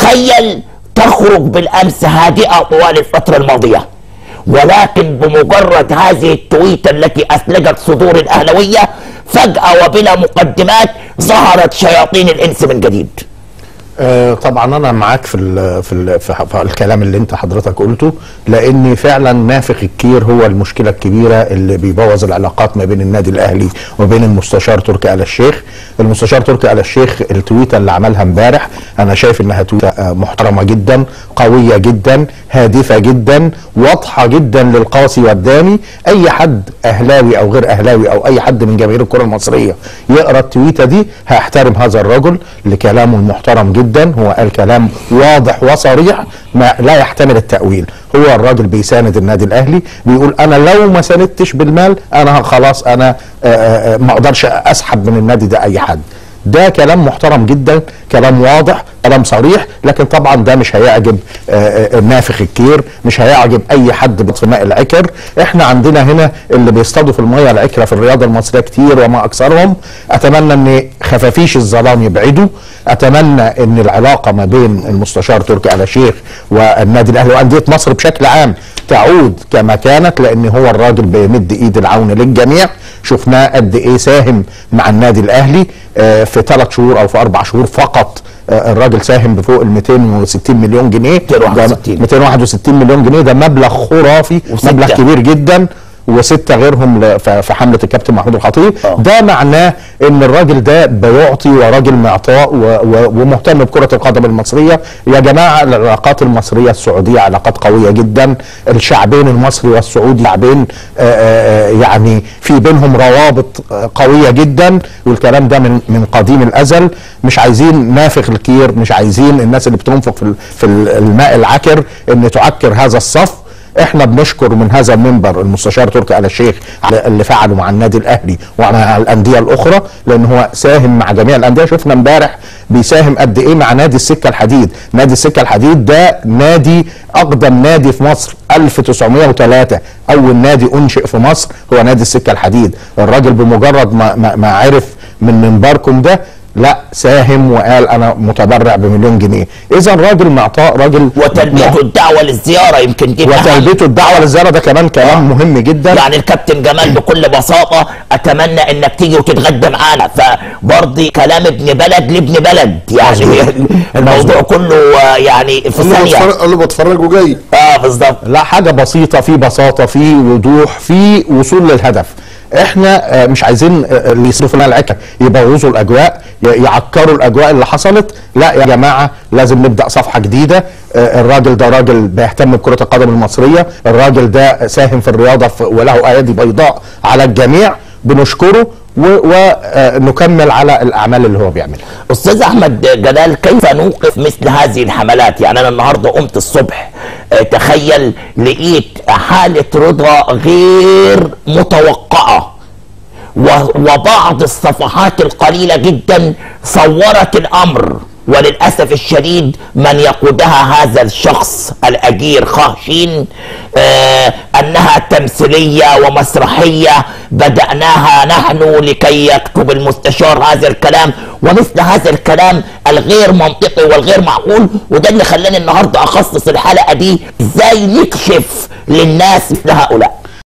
تخيل تخرج بالامس هادئه طوال الفتره الماضيه ولكن بمجرد هذه التويته التي اسلجت صدور الاهلويه فجاه وبلا مقدمات ظهرت شياطين الانس من جديد آه، طبعا انا معاك في ال في, ال في, في الكلام اللي انت حضرتك قلته لان فعلا نافخ الكير هو المشكله الكبيره اللي بيبوظ العلاقات ما بين النادي الاهلي وبين المستشار تركي آل الشيخ المستشار تركي آل الشيخ التويته اللي عملها امبارح انا شايف انها تويته آه، محترمه جدا قويه جدا هادفه جدا واضحه جدا للقاصي والداني اي حد اهلاوي او غير اهلاوي او اي حد من جماهير الكره المصريه يقرا التويته دي هيحترم هذا الرجل لكلامه المحترم جدا هو قال كلام واضح وصريح ما لا يحتمل التاويل هو الراجل بيساند النادي الاهلي بيقول انا لو ما ساندتش بالمال انا خلاص انا آه، آه، ما اقدرش اسحب من النادي ده اي حد ده كلام محترم جدا كلام واضح كلام صريح لكن طبعا ده مش هيعجب آه، آه، نافخ الكير مش هيعجب اي حد في ماء العكر احنا عندنا هنا اللي بيصطادوا في الميه العكره في الرياضه المصريه كتير وما اكثرهم اتمنى ان خفافيش الظلام يبعدوا اتمنى ان العلاقه ما بين المستشار تركي آل الشيخ والنادي الاهلي وانديه مصر بشكل عام تعود كما كانت لان هو الراجل بيمد ايد العون للجميع شفناه قد ايه ساهم مع النادي الاهلي آه، في ثلاث شهور او في اربع شهور فقط آه، الراجل ساهم بفوق ال 260 مليون جنيه 261. 261 مليون جنيه ده مبلغ خرافي وستة. مبلغ كبير جدا وستة غيرهم ل- ف- في حملة الكابتن محمود الخطيب آه. ده معناه ان الراجل ده بيعطي وراجل معطاء و- و- ومهتم بكرة القدم المصرية يا جماعة العلاقات المصرية السعودية علاقات قوية جدا الشعبين المصري والسعودي شعبين آه، آه، آه، يعني في بينهم روابط آه، قوية جدا والكلام ده من من قديم الازل مش عايزين نافخ الكير مش عايزين الناس اللي بتنفق في ال- في الماء العكر ان تعكر هذا الصف احنا بنشكر من هذا المنبر المستشار تركي آل الشيخ على اللي فعله مع النادي الاهلي ومع الانديه الاخرى لان هو ساهم مع جميع الانديه شفنا امبارح بيساهم قد ايه مع نادي السكه الحديد نادي السكه الحديد ده نادي اقدم نادي في مصر 1903 اول نادي انشئ في مصر هو نادي السكه الحديد الراجل بمجرد ما, ما, ما عرف من منبركم ده لا ساهم وقال انا متبرع بمليون جنيه اذا راجل معطاء راجل وتلبيته الدعوه للزياره يمكن دي أهم. وتلبيته الدعوه للزياره ده كمان كلام مهم جدا يعني الكابتن جمال بكل بساطة أتمنى إنك تيجي وتتغدى معانا فبرضه كلام ابن بلد لابن بلد يعني الموضوع كله آه، يعني في قال له ثانية بتفرج قال له بتفرج وجاي اه بالظبط لا حاجه بسيطه في بساطه في وضوح في وصول للهدف احنا آه، مش عايزين آه، اللي يصرفوا لنا العكا يبوظوا الاجواء ي- يعكروا الاجواء اللي حصلت لا يا جماعه لازم نبدا صفحه جديده آه، الراجل ده راجل بيهتم بكره القدم المصريه الراجل ده ساهم في الرياضه في- وله ايادي بيضاء على الجميع بنشكره ونكمل على الاعمال اللي هو بيعملها استاذ احمد جلال كيف نوقف مثل هذه الحملات يعني انا النهارده قمت الصبح آه، تخيل لقيت حاله رضا غير متوقعه و- وبعض الصفحات القليله جدا صورت الامر وللاسف الشديد من يقودها هذا الشخص الاجير خاشين آه انها تمثيليه ومسرحيه بداناها نحن لكي يكتب المستشار هذا الكلام ومثل هذا الكلام الغير منطقي والغير معقول وده اللي خلاني النهارده اخصص الحلقه دي ازاي نكشف للناس مثل هؤلاء